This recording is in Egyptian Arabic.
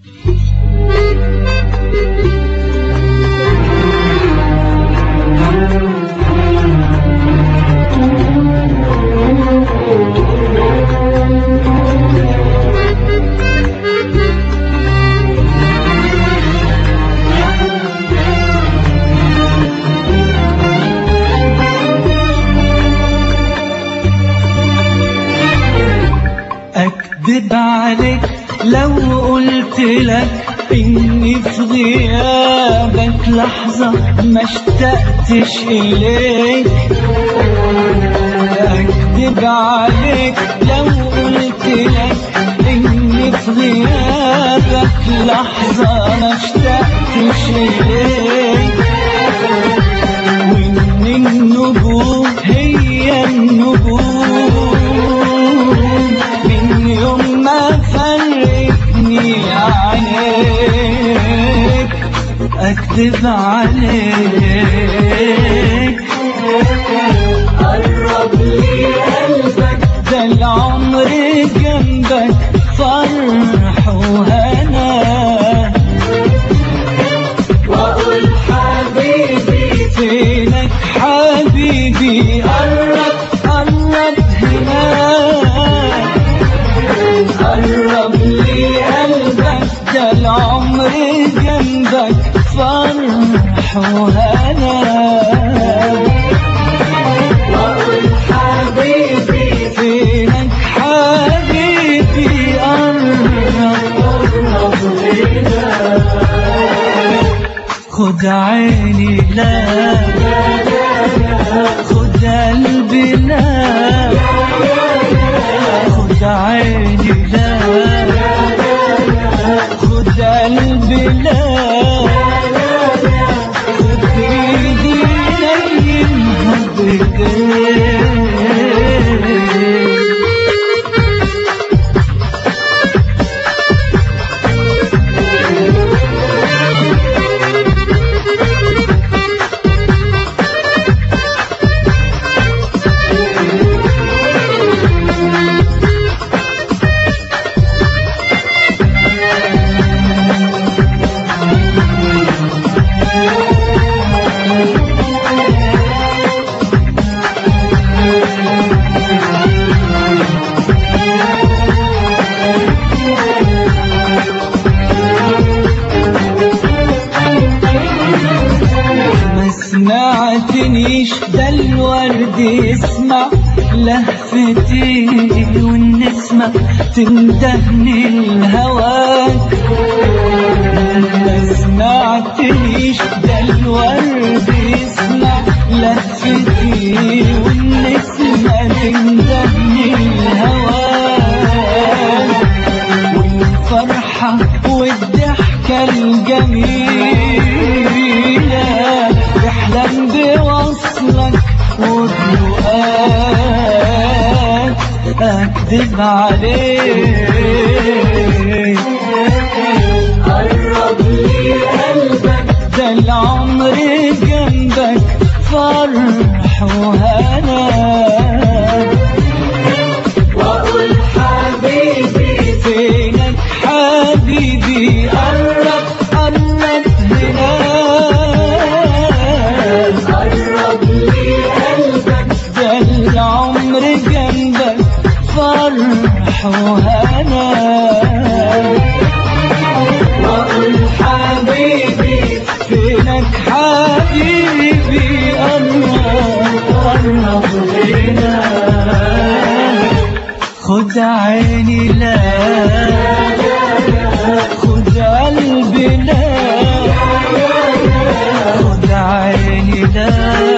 أكذب عليك لو قلت لك إني في غيابك لحظة ما اشتقتش إليك أكذب عليك لو قلت لك إني في غيابك لحظة ما اشتقتش إليك وإن النجوم هي النجوم من يوم ما فرقني عنيك أكذب عليك قرب لي قلبك ده العمر جنبك فرح وهنا واقول حبيبي فينك حبيبي قرب قرب هنا قرب لي قلبك ده العمر جنبك فرح وهنا واقول حبيبي فينك حبيبي قرب قرب هنا خد عيني لا خد قلبي لا خد عيني لا خد قلبي لا خد ايدي نيمها بايديك ما سمعتنيش ده الورد يسمع لهفتي والنسمة تندهني الهواك ما سمعتنيش ده الورد يسمع لهفتي والنسمة تندهني الهواك والفرحة والضحكة الجميلة تحلم بوصلك وبلقاك أكذب عليك قرب لي قلبك ده العمر جنبك فرح وهنا واقول حبيبي فينك حبيبي قرب قرب هنا قرب لي قلبك ده العمر جنبك فرح وهنا واقول حبيبي فينك حبيبي قرب قرب هنا خد عيني لا خد قلبي لا خد عيني لا